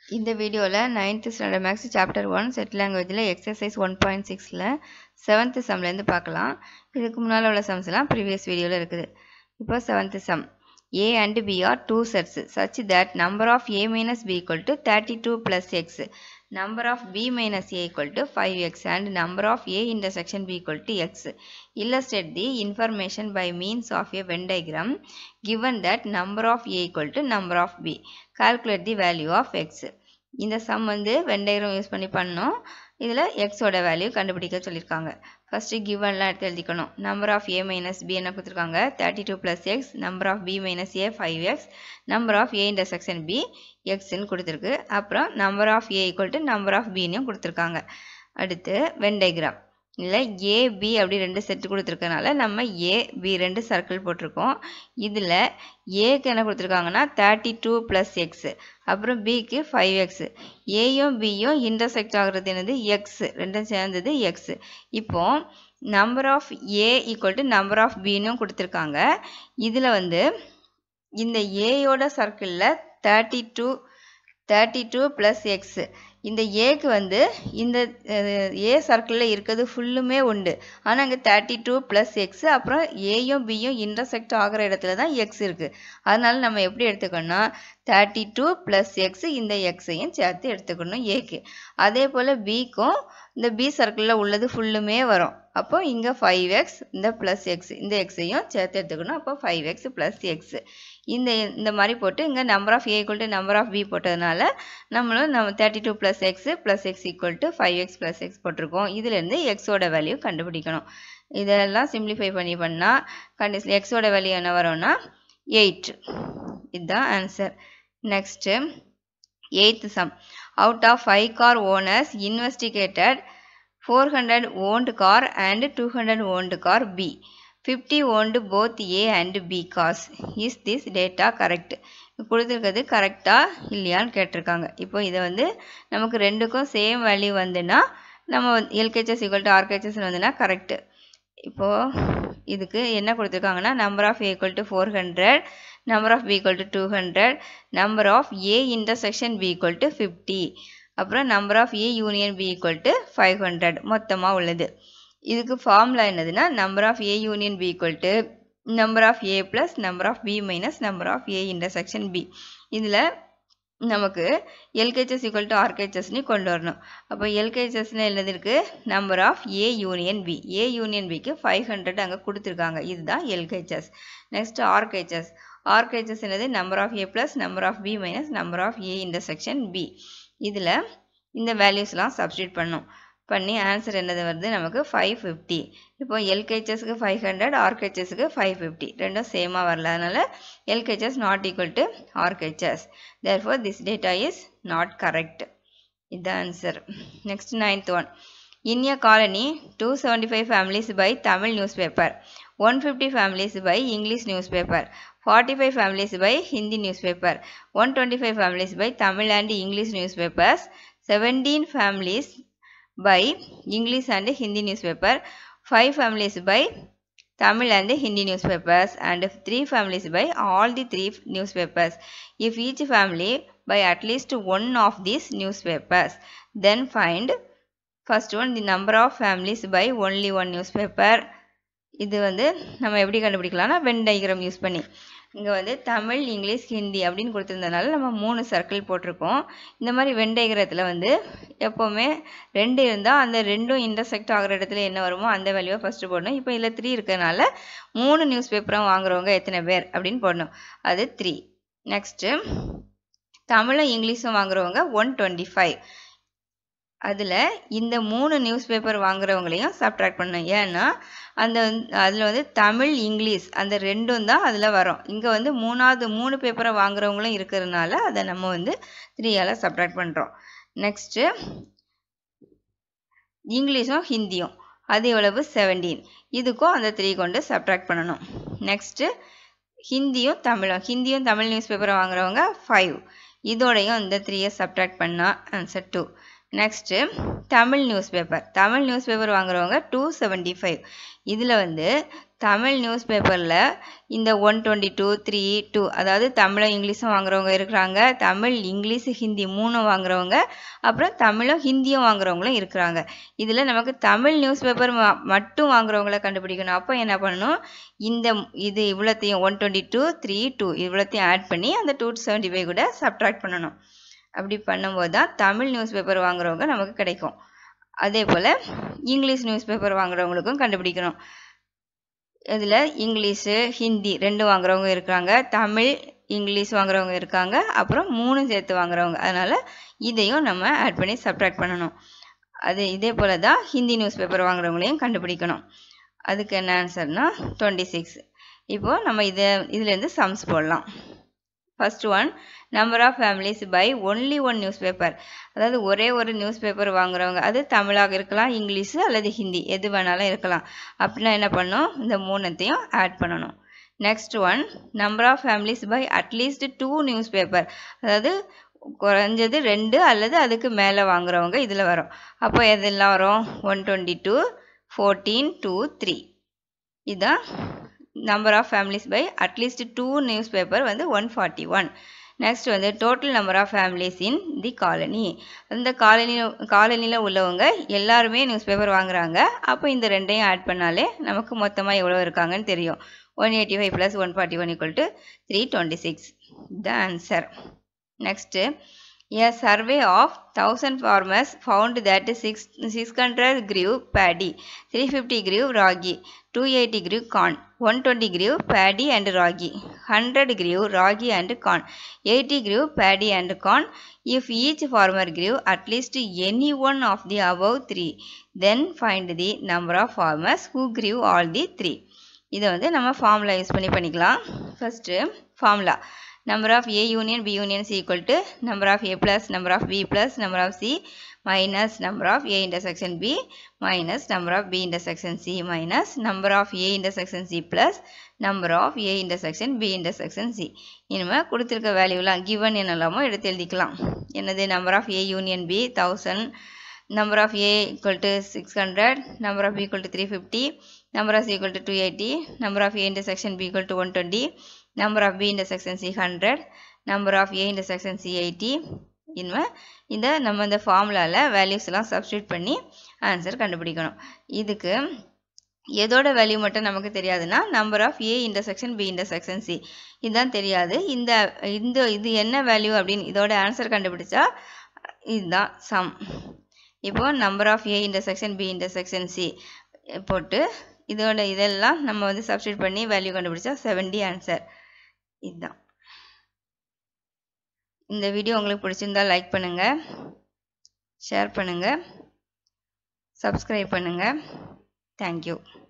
இந்த வீடியோவில் ninth standard maths chapter one set லாங்குவேஜில் எக்ஸசைஸ் ஒன் பாயிண்ட் சிக்ஸில் செவன்த்து சம்லேருந்து பார்க்கலாம் இதுக்கு முன்னால் உள்ள சம்ஸ் எல்லாம் ப்ரீவியஸ் வீடியோவில் இருக்குது இப்போ seventh sum A and B are two sets such that number of A minus B equal to thirty two plus X number of b minus a equal to 5x and number of a intersection b equal to x. Illustrate the information by means of a Venn diagram given that number of a equal to number of b. Calculate the value of x. இந்த sum வந்து Venn diagram use பண்ணி பண்ணோம் இதில் எக்ஸோட value கண்டுபிடிக்க சொல்லியிருக்காங்க first கிவன்லாம் எடுத்து எழுதிக்கணும் number of A minus B என்ன கொடுத்துருக்காங்க thirty two plus X number of B minus A five X number of A intersection B எக்ஸ்ன்னு கொடுத்துருக்கு அப்புறம் number of A equal to number of பின்னு கொடுத்துருக்காங்க அடுத்து வென் டயக்ராம் இல்லை ஏ பி அப்படி ரெண்டு செட்டு கொடுத்துருக்கனால நம்ம ஏ பி ரெண்டு சர்க்கிள் போட்டிருக்கோம் இதில் ஏக்கு என்ன கொடுத்துருக்காங்கன்னா தேர்ட்டி டூ ப்ளஸ் எக்ஸு அப்புறம் பிக்கு ஃபைவ் எக்ஸு ஏயும் பியும் இன்டர்செக்ட் ஆகுறது என்னது எக்ஸ் ரெண்டும் சேர்ந்தது எக்ஸ் இப்போ number of A equal to number of பின்னும் கொடுத்துருக்காங்க இதில் வந்து இந்த ஏயோட சர்க்கிளில் thirty two thirty two plus X இந்த ஏக்கு வந்து இந்த ஏ சர்க்கிளில் இருக்கிறது ஃபுல்லுமே உண்டு ஆனால் அங்கே தேர்ட்டி டூ ப்ளஸ் எக்ஸு அப்புறம் ஏயும் பியும் இன்டர்செக்ட் ஆகிற இடத்துல தான் எக்ஸ் இருக்குது அதனால நம்ம எப்படி எடுத்துக்கணும்னா தேர்ட்டி டூ ப்ளஸ் எக்ஸ் இந்த எக்ஸையும் சேர்த்து எடுத்துக்கணும் ஏக்கு அதே போல் பிக்கும் இந்த பி சர்க்கிளில் உள்ளது ஃபுல்லுமே வரும் அப்போ இங்கே ஃபைவ் எக்ஸ் இந்த ப்ளஸ் எக்ஸ் இந்த எக்ஸையும் சேர்த்து எடுத்துக்கணும் அப்போ ஃபைவ் எக்ஸ் ப்ளஸ் எக்ஸ் இந்த இந்த மாதிரி போட்டு இங்கே number of A equal to number of B போட்டதுனால நம்மளும் நம்ம thirty two plus X plus X equal to five X plus X போட்டிருக்கோம் இதுலேருந்து எக்ஸோட வேல்யூ கண்டுபிடிக்கணும் இதெல்லாம் சிம்பிளிஃபை பண்ணி பண்ணால் கண்டிஸ் எக்ஸோட வேல்யூ என்ன வரும்னா எயிட் இதுதான் answer next eighth sum out of five car owners investigated four hundred owned car and two hundred owned car B fifty owned both A and B cars is this data correct கொடுத்துருக்கிறது கரெக்டாக இல்லையான்னு கேட்டிருக்காங்க இப்போ இதை வந்து நமக்கு ரெண்டுக்கும் same value வந்துன்னா நம்ம எல்கேச்சஸ் ஈக்குவல் டு ஆர்கேச்சஸ் வந்துன்னா கரெக்டு இப்போது இதுக்கு என்ன கொடுத்துருக்காங்கன்னா number of A equal to four hundred number of B equal to two hundred number of A intersection B equal to fifty அப்புறம் number of A union B equal to five hundred மொத்தமாக உள்ளது இதுக்கு formula என்னதுன்னா number of A union B equal to number of A plus number of B minus number of A intersection B இதில் நமக்கு எல்கேச்சஸ் equal to ஆர்கேச்சஸ்னு கொண்டு வரணும் அப்போ எல்கேச்சஸ்னு என்னது இருக்குது number of A union B A union பிக்கு ஃபைவ் ஹண்ட்ரட் அங்கே கொடுத்துருக்காங்க இதுதான் எல்கேச்சஸ் நெக்ஸ்ட் ஆர்கேச்சஸ் ஆர்கேச்சஸ் என்னது number of A plus number of B minus number of A intersection B இதில் இந்த வேல்யூஸ்லாம் சப்ஸ்டியூட் பண்ணும் பண்ணி ஆன்சர் என்னது வருது நமக்கு ஃபைவ் ஃபிஃப்டி இப்போ எல்கேச்சஸ்க்கு ஃபைவ் ஹண்ட்ரட் ஆர்கேச்சஸ்க்கு ஃபைவ் ஃபிஃப்டி ரெண்டும் சேமாக வரல அதனால் LHS not equal to RHS therefore this data is not correct இதுதான் answer next ninth one in a colony two seventy five families by Tamil newspaper one fifty families by English newspaper forty five families by Hindi newspaper one twenty five families by Tamil and English newspapers seventeen families by English and Hindi newspaper, 5 families by Tamil and Hindi newspapers and 3 families by all the 3 newspapers. If each family by at least one of these newspapers, then find first one the number of families by only one newspaper. இது வந்து நம்ம எப்படி கண்டுபிடிக்கலாம்னா when diagram use பண்ணி இங்கே வந்து Tamil English Hindi அப்படின்னு கொடுத்துருந்தனால நம்ம மூணு சர்க்கிள் போட்டிருக்கோம் இந்த மாதிரி வென் டயக்ரத்தில் வந்து எப்போவுமே ரெண்டு இருந்தால் அந்த ரெண்டும் இன்டர்செக்ட் ஆகிற இடத்துல என்ன வருமோ அந்த வேல்யூவை ஃபஸ்ட்டு போடணும் இப்போ இதில் த்ரீ இருக்கிறதுனால மூணு நியூஸ் பேப்பரும் வாங்குறவங்க எத்தனை பேர் அப்படின்னு போடணும் அது த்ரீ நெக்ஸ்ட்டு தமிழும் இங்கிலீஷும் வாங்குறவங்க ஒன் டுவெண்ட்டி ஃபைவ் அதில் இந்த மூணு நியூஸ் பேப்பர் வாங்குறவங்களையும் சப்ட்ராக்ட் பண்ணணும் ஏன்னா அந்த அதில் வந்து தமிழ் இங்கிலீஷ் அந்த ரெண்டும் தான் அதில் வரும் இங்கே வந்து மூணாவது மூணு பேப்பரை வாங்குறவங்களும் இருக்கிறதுனால அதை நம்ம வந்து த்ரீயால் சப்ட்ராக்ட் பண்ணுறோம் நெக்ஸ்ட்டு இங்கிலீஷும் ஹிந்தியும் அது எவ்வளவு செவன்டீன் இதுக்கும் அந்த த்ரீ கொண்டு சப்ட்ராக்ட் பண்ணணும் நெக்ஸ்ட்டு ஹிந்தியும் தமிழும் ஹிந்தியும் தமிழ் நியூஸ் பேப்பரை வாங்குறவங்க ஃபைவ் இதோடையும் இந்த த்ரீயை சப்ட்ராக்ட் பண்ணால் answer two next Tamil newspaper Tamil newspaper வாங்குறவங்க டூ செவன்ட்டி ஃபைவ் இதில் வந்து தமிழ் நியூஸ் பேப்பரில் இந்த one twenty two three two அதாவது தமிழும் இங்கிலீஷும் வாங்குறவங்க இருக்கிறாங்க தமிழ் இங்கிலீஷ் ஹிந்தி மூணும் வாங்குறவங்க அப்புறம் தமிழும் ஹிந்தியும் வாங்குறவங்களும் இருக்கிறாங்க இதில் நமக்கு தமிழ் நியூஸ் பேப்பர் மட்டும் வாங்குறவங்கள கண்டுபிடிக்கணும் அப்போ என்ன பண்ணணும் இந்த இது இவ்வளோத்தையும் one twenty two three two இவ்வளோத்தையும் ஆட் பண்ணி அந்த டூ செவன்ட்டி ஃபைவ் கூட சப்ட்ராக்ட் பண்ணணும் அப்படி பண்ணும்போது தான் தமிழ் நியூஸ் பேப்பர் வாங்குறவங்க நமக்கு கிடைக்கும் அதே போல் இங்கிலீஷ் நியூஸ் பேப்பர் வாங்குறவங்களுக்கும் கண்டுபிடிக்கணும் இதில் இங்கிலீஷு ஹிந்தி ரெண்டு வாங்குறவங்க இருக்கிறாங்க தமிழ் இங்கிலீஷ் வாங்குறவங்க இருக்காங்க அப்புறம் மூணு சேர்த்து வாங்குறவங்க அதனால் இதையும் நம்ம ஆட் பண்ணி சப்ட்ராக்ட் பண்ணணும் அது இதே போல் தான் ஹிந்தி நியூஸ் பேப்பர் வாங்குறவங்களையும் கண்டுபிடிக்கணும் அதுக்கு என்ன ஆன்சர்னா டுவெண்ட்டி சிக்ஸ் இப்போது நம்ம இதை இதுலேருந்து சம்ஸ் போடலாம் first one number of families by only one newspaper அதாவது ஒரே ஒரு நியூஸ் பேப்பர் வாங்குறவங்க அது தமிழாக இருக்கலாம் இங்கிலீஷு அல்லது ஹிந்தி எது வேணாலும் இருக்கலாம் அப்படின்னா என்ன பண்ணணும் இந்த மூணுத்தையும் ஆட் பண்ணணும் next one number of families by at least two newspaper அதாவது குறைஞ்சது ரெண்டு அல்லது அதுக்கு மேலே வாங்குறவங்க இதில் வரும் அப்போ எதெல்லாம் வரும் one twenty two fourteen two three இதுதான் number of families by at least two newspaper வந்து ஒன் ஃபார்ட்டி ஒன் நெக்ஸ்ட் வந்து total number of families in the colony அந்த காலனி காலனியில் உள்ளவங்க எல்லாருமே நியூஸ் பேப்பர் வாங்குறாங்க அப்போ இந்த ரெண்டையும் ஆட் பண்ணாலே நமக்கு மொத்தமாக எவ்வளோ இருக்காங்கன்னு தெரியும் one eighty five plus one forty one equal to three twenty six the answer next A survey of 1000 farmers found that 6, 600 grew paddy, 350 grew ragi, 280 grew corn, 120 grew paddy and ragi, 100 grew ragi and corn, 80 grew paddy and corn. If each farmer grew at least any one of the above three, then find the number of farmers who grew all the three. இதை வந்து நம்ம formula use பண்ணி பண்ணிக்கலாம் first formula number of A union B union is equal to number of A plus number of B plus number of C minus number of A intersection B minus number of B intersection C minus number of A intersection C plus number of A intersection B intersection C இனிமேல் கொடுத்துருக்க வேல்யூலாம் given என்னலாமோ எடுத்து எழுதிக்கலாம் என்னது number of A union B 1000 number of A equal to 600 number of B equal to 350 number of C equal to 280 number of A intersection B equal to 120 number of B intersection C 100 number of A intersection C 80 இனிமே இந்த நம்ம இந்த ஃபார்முலாவில் values எல்லாம் substitute பண்ணி answer கண்டுபிடிக்கணும் இதுக்கு எதோட வேல்யூ மட்டும் நமக்கு தெரியாதுன்னா number of A intersection B intersection C இதுதான் தெரியாது இந்த இந்த இது என்ன வேல்யூ அப்படின்னு இதோட ஆன்சர் கண்டுபிடிச்சா இதுதான் சம் இப்போ number of A intersection B intersection C போட்டு இதோட இதெல்லாம் நம்ம வந்து சப்ஸ்டியூட் பண்ணி வேல்யூ கண்டுபிடிச்சா செவன்டி ஆன்சர் இதுதான் இந்த வீடியோ உங்களுக்கு பிடிச்சிருந்தா லைக் பண்ணுங்கள் ஷேர் பண்ணுங்கள் சப்ஸ்கிரைப் பண்ணுங்கள் தேங்க்யூ